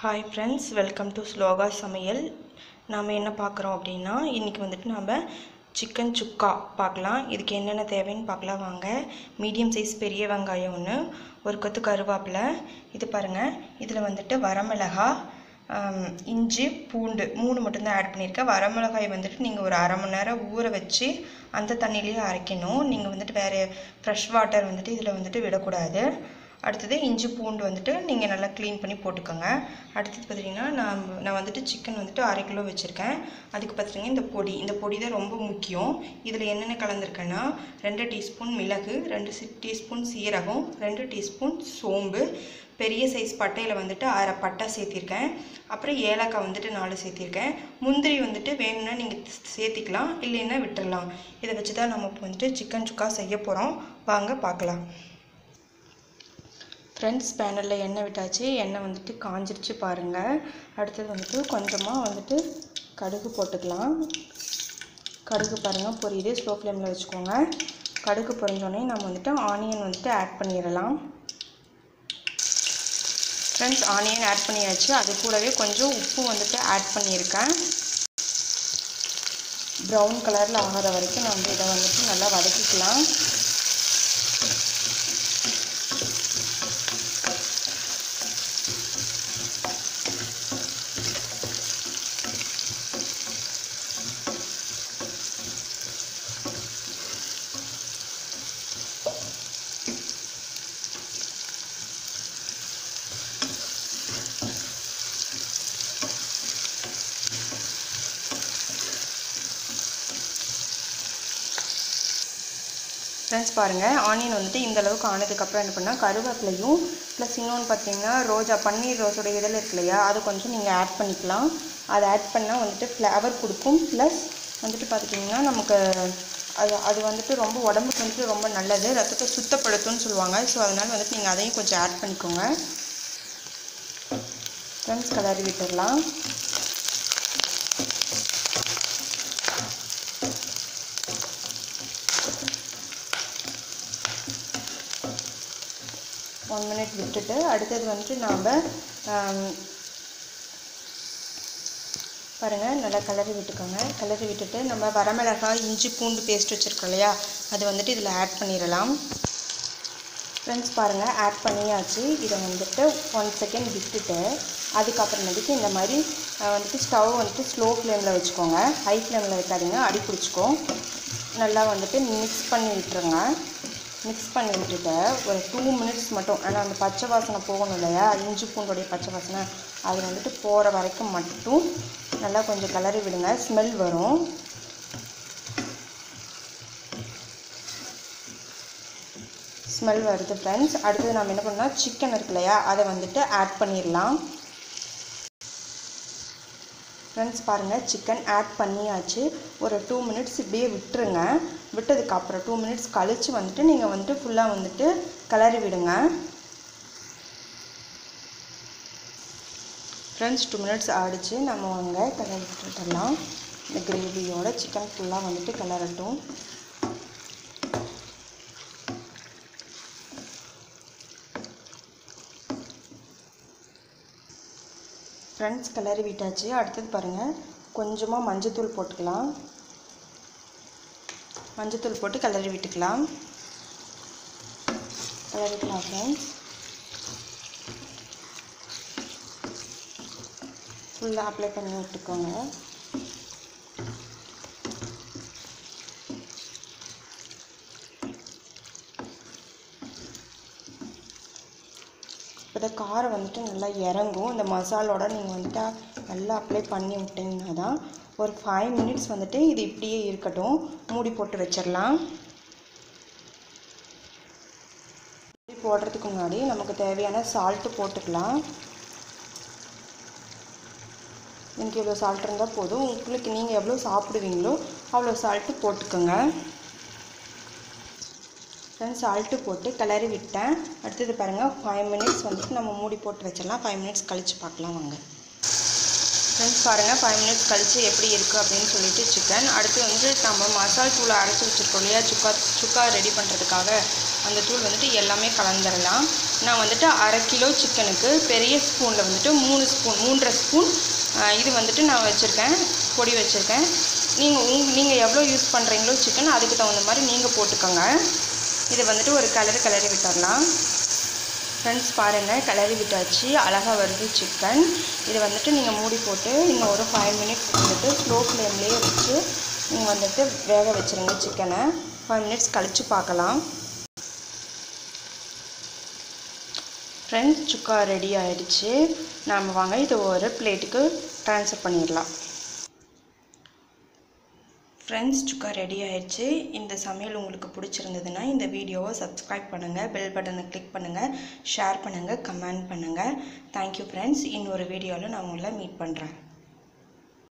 hi friends welcome to Sloka சமையல் நாம் என்ன பார்க்குறோம் அப்படின்னா இன்றைக்கி வந்துட்டு நாம் சிக்கன் சுக்கா பார்க்கலாம் இதுக்கு என்னென்ன தேவைன்னு பார்க்கலாம் வாங்க மீடியம் சைஸ் பெரிய வெங்காயம் ஒன்று ஒரு கொத்து கருவேப்பிலை இது பாருங்கள் இதில் வந்துட்டு வரமிளகா ஆம், இஞ்சி பூண்டு மூணு மட்டும்தான் ஆட் பண்ணியிருக்கேன் வரமிளகாய் வந்துட்டு நீங்கள் ஒரு அரை மணி நேரம் ஊற வச்சு அந்த தண்ணியிலேயே அரைக்கணும் நீங்கள் வந்துட்டு வேறு ஃப்ரெஷ் வாட்டர் வந்துட்டு இதில் வந்துட்டு விடக்கூடாது அடுத்தது இஞ்சி பூண்டு வந்துட்டு நீங்கள் நல்லா க்ளீன் பண்ணி போட்டுக்கோங்க அடுத்தது பார்த்தீங்கன்னா நான் நான் வந்துட்டு சிக்கன் வந்துட்டு அரை கிலோ வச்சுருக்கேன் அதுக்கு பார்த்துட்டிங்கன்னா இந்த பொடி இந்த பொடி தான் ரொம்ப முக்கியம் இதில் என்னென்ன கலந்துருக்கேன்னா ரெண்டு டீஸ்பூன் மிளகு ரெண்டு சி டீஸ்பூன் சீரகம் ரெண்டு டீஸ்பூன் சோம்பு பெரிய சைஸ் பட்டையில் வந்துட்டு அரை பட்டை சேர்த்திருக்கேன் அப்புறம் ஏலக்காய் வந்துட்டு நாலு சேர்த்திருக்கேன் முந்திரி வந்துட்டு வேணும்னா நீங்கள் சேர்த்திக்கலாம் இல்லைன்னா விட்டுறலாம் இதை வச்சு தான் நம்ம இப்போ வந்துட்டு சிக்கன் சுக்கா செய்ய போகிறோம் வாங்க பார்க்கலாம் ஃப்ரெண்ட்ஸ் பேனலில் எண்ணெய் விட்டாச்சு எண்ணெய் வந்துட்டு காஞ்சிருச்சு பாருங்கள் அடுத்தது வந்துட்டு கொஞ்சமாக வந்துட்டு கடுகு போட்டுக்கலாம் கடுகு பாருங்கள் பொரியுது ஸ்லோ ஃப்ளேமில் வச்சுக்கோங்க கடுகு பொரிஞ்சோடனே நம்ம வந்துட்டு ஆனியன் வந்துட்டு ஆட் பண்ணிடலாம் ஃப்ரெண்ட்ஸ் ஆனியன் ஆட் பண்ணியாச்சு அது கூடவே கொஞ்சம் உப்பு வந்துட்டு ஆட் பண்ணியிருக்கேன் ப்ரௌன் கலரில் ஆகிற வரைக்கும் நம்ம இதை வந்துட்டு நல்லா வதக்கிக்கலாம் ஃப்ரெண்ட்ஸ் பாருங்கள் ஆனியன் வந்துட்டு இந்த அளவுக்கு ஆனதுக்கப்புறம் என்ன பண்ணால் கருவேப்பிலையும் ப்ளஸ் இன்னொன்று பார்த்தீங்கன்னா ரோஜா பன்னீர் ரோஸோட இதழ் இருக்கு இல்லையா அது கொஞ்சம் நீங்கள் ஆட் பண்ணிக்கலாம் அதை ஆட் பண்ணால் வந்துட்டு ஃப்ளேவர் கொடுக்கும் ப்ளஸ் வந்துட்டு பார்த்துட்டிங்கன்னா நமக்கு அது அது வந்துட்டு ரொம்ப உடம்புக்கு வந்துட்டு ரொம்ப நல்லது ரத்தத்தை சுத்தப்படுத்தும்னு சொல்லுவாங்க ஸோ அதனால் வந்துட்டு நீங்கள் அதையும் கொஞ்சம் ஆட் பண்ணிக்கோங்க ஃப்ரெண்ட்ஸ் கலரி விட்டுடலாம் ஒன் மினிட் விட்டுட்டு அடுத்தது வந்துட்டு நாம் பாருங்கள் நல்லா கிளறி விட்டுக்கோங்க கிளறி விட்டுட்டு நம்ம வரமிளகாய் இஞ்சி பூண்டு பேஸ்ட் வச்சுருக்கோம் இல்லையா அது வந்துட்டு இதில் ஆட் பண்ணிடலாம் ஃப்ரெண்ட்ஸ் பாருங்கள் ஆட் பண்ணியாச்சு இதை வந்துட்டு ஒன் செகண்ட் விட்டுட்டு அதுக்கப்புறமேட்டுக்கு இந்த மாதிரி அஹ், வந்துட்டு ஸ்டவ் வந்துட்டு ஸ்லோ ஃப்ளேமில் வச்சுக்கோங்க ஹை ஃப்ளேமில் வைக்காதீங்க அடி பிடிச்சிக்கும் நல்லா வந்துட்டு மிக்ஸ் பண்ணி விட்டுருங்க மிக்ஸ் பண்ணி விட்டுட்டு ஒரு டூ மினிட்ஸ் மட்டும் ஆனால் அந்த பச்சை வாசனை போகணும் இல்லையா இஞ்சி பூண்டோடைய பச்சை வாசனை அது வந்துட்டு போகிற வரைக்கும் மட்டும் நல்லா கொஞ்சம் கிளறி விடுங்க ஸ்மெல் வரும் ஸ்மெல் வருது ஃப்ரெண்ட்ஸ் அடுத்தது நம்ம என்ன பண்ணோம் சிக்கன் இருக்கு இல்லையா அதை வந்துட்டு ஆட் பண்ணிடலாம் ஃப்ரெண்ட்ஸ் பாருங்கள் சிக்கன் ஆட் பண்ணியாச்சு ஒரு டூ மினிட்ஸ் இப்படியே விட்டுருங்க விட்டதுக்கு அப்புறம் டூ மினிட்ஸ் கழித்து வந்துட்டு நீங்கள் வந்துட்டு ஃபுல்லாக வந்துட்டு கிளறி விடுங்க ஃப்ரெண்ட்ஸ் டூ மினிட்ஸ் ஆடிச்சு நம்ம அங்கே கிளறி விட்டுடலாம் இந்த கிரேவியோட சிக்கன் ஃபுல்லாக வந்துட்டு கிளறட்டும் ஃப்ரெண்ட்ஸ் கிளறி விட்டாச்சு அடுத்தது பாருங்கள் கொஞ்சமாக மஞ்சத்தூள் போட்டுக்கலாம் மஞ்சத்தூள் போட்டு கிளறி விட்டுக்கலாம் கிளறிக்கலாம் ஃப்ரெண்ட்ஸ் ஃபுல்லாக அப்ளை பண்ணி விட்டுக்கோங்க இப்போ காரம் வந்துட்டு நல்லா இறங்கும் இந்த மசாலோட நீங்கள் வந்துட்டு நல்லா அப்ளை பண்ணி விட்டிங்கன்னா தான் ஒரு ஃபைவ் மினிட்ஸ் வந்துட்டு இது இப்படியே இருக்கட்டும் மூடி போட்டு வச்சிடலாம் மூடி போடுறதுக்கு முன்னாடி நமக்கு தேவையான சால்ட்டு போட்டுக்கலாம் எனக்கு எவ்வளோ சால்ட் இருந்தால் போதும் உங்களுக்கு நீங்கள் எவ்வளோ சாப்பிடுவீங்களோ அவ்வளோ சால்ட்டு போட்டுக்கோங்க ஃப்ரெண்ட்ஸ் சால்ட்டு போட்டு கிளறி விட்டேன் அடுத்தது பாருங்கள் ஃபைவ் மினிட்ஸ் வந்துட்டு நம்ம மூடி போட்டு வச்சிடலாம் ஃபைவ் மினிட்ஸ் கழித்து பார்க்கலாம் வாங்க ஃப்ரெண்ட்ஸ் பாருங்கள் ஃபைவ் மினிட்ஸ் கழித்து எப்படி இருக்குது அப்படின்னு சொல்லிட்டு சிக்கன் அடுத்து வந்து நம்ம மசால் தூளை அரைச்சி வச்சுருக்கோம் இல்லையா சுக்கா சுக்கா ரெடி பண்ணுறதுக்காக அந்த தூள் வந்துட்டு எல்லாமே கலந்துடலாம் நான் வந்துட்டு அரை கிலோ சிக்கனுக்கு பெரிய ஸ்பூனில் வந்துட்டு மூணு ஸ்பூன் மூன்றரை ஸ்பூன் இது வந்துட்டு நான் வச்சுருக்கேன் பொடி வச்சுருக்கேன் நீங்கள் உங் நீங்கள் எவ்வளோ யூஸ் பண்ணுறீங்களோ சிக்கன் அதுக்கு தகுந்த மாதிரி நீங்கள் போட்டுக்கோங்க இதை வந்துட்டு ஒரு கலரு கலரி விட்டுடலாம் ஃப்ரெண்ட்ஸ் பாருங்கள் கிளறி விட்டாச்சு அழகாக வருது சிக்கன் இதை வந்துட்டு நீங்கள் மூடி போட்டு இன்னும் ஒரு ஃபைவ் மினிட்ஸ் வந்துட்டு ஸ்லோ ஃப்ளேம்லேயே வச்சு நீங்கள் வந்துட்டு வேக வச்சுருங்க சிக்கனை ஃபைவ் மினிட்ஸ் கழித்து பார்க்கலாம் ஃப்ரெண்ட்ஸ் சுக்கா ரெடி ஆயிடுச்சு நாம் வாங்க இதை ஒரு பிளேட்டுக்கு ட்ரான்ஸ்ஃபர் பண்ணிடலாம் ஃப்ரெண்ட்ஸ் சுக்கா ரெடி ஆயிடுச்சு இந்த சமையல் உங்களுக்கு பிடிச்சிருந்ததுன்னா இந்த வீடியோவை சப்ஸ்கிரைப் பண்ணுங்கள் பெல் பட்டனை கிளிக் பண்ணுங்கள் ஷேர் பண்ணுங்கள் கமெண்ட் பண்ணுங்கள் தேங்க்யூ ஃப்ரெண்ட்ஸ் இன்னொரு வீடியோவில் நான் உங்களை மீட் பண்ணுறேன்